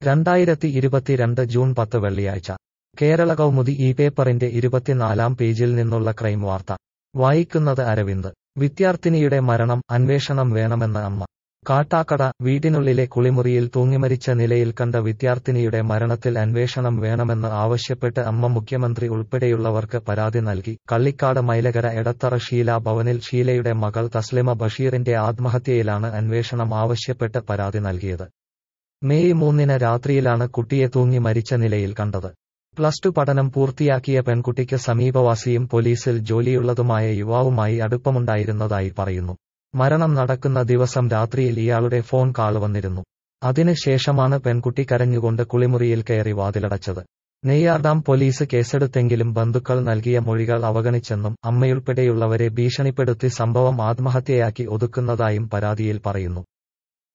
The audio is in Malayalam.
രണ്ടായിരത്തി ഇരുപത്തിരണ്ട് ജൂൺ പത്ത് വെള്ളിയാഴ്ച കേരള കൗമുദി ഈ പേപ്പറിന്റെ ഇരുപത്തിനാലാം പേജിൽ നിന്നുള്ള ക്രൈം വാർത്ത വായിക്കുന്നത് അരവിന്ദ് വിദ്യാർത്ഥിനിയുടെ മരണം അന്വേഷണം വേണമെന്ന് അമ്മ കാട്ടാക്കട വീട്ടിനുള്ളിലെ കുളിമുറിയിൽ തൂങ്ങിമരിച്ച നിലയിൽ കണ്ട വിദ്യാർത്ഥിനിയുടെ മരണത്തിൽ അന്വേഷണം വേണമെന്ന് ആവശ്യപ്പെട്ട് അമ്മ മുഖ്യമന്ത്രി ഉൾപ്പെടെയുള്ളവർക്ക് പരാതി നൽകി കള്ളിക്കാട് മൈലകര എടത്തറ ഷീല ഭവനിൽ ഷീലയുടെ മകൾ തസ്ലിമ ബഷീറിന്റെ ആത്മഹത്യയിലാണ് അന്വേഷണം ആവശ്യപ്പെട്ട് പരാതി നൽകിയത് മെയ് മൂന്നിന് രാത്രിയിലാണ് കുട്ടിയെ തൂങ്ങി മരിച്ച നിലയിൽ കണ്ടത് പ്ലസ് ടു പഠനം പൂർത്തിയാക്കിയ പെൺകുട്ടിക്ക് സമീപവാസിയും പോലീസിൽ ജോലിയുള്ളതുമായ യുവാവുമായി അടുപ്പമുണ്ടായിരുന്നതായി പറയുന്നു മരണം നടക്കുന്ന ദിവസം രാത്രിയിൽ ഇയാളുടെ ഫോൺ കാൾ വന്നിരുന്നു അതിനുശേഷമാണ് പെൺകുട്ടി കരഞ്ഞുകൊണ്ട് കുളിമുറിയിൽ കയറി വാതിലടച്ചത് നെയ്യാർഡാം പോലീസ് കേസെടുത്തെങ്കിലും ബന്ധുക്കൾ നൽകിയ മൊഴികൾ അവഗണിച്ചെന്നും അമ്മയുൾപ്പെടെയുള്ളവരെ ഭീഷണിപ്പെടുത്തി സംഭവം ആത്മഹത്യയാക്കി ഒതുക്കുന്നതായും പരാതിയിൽ പറയുന്നു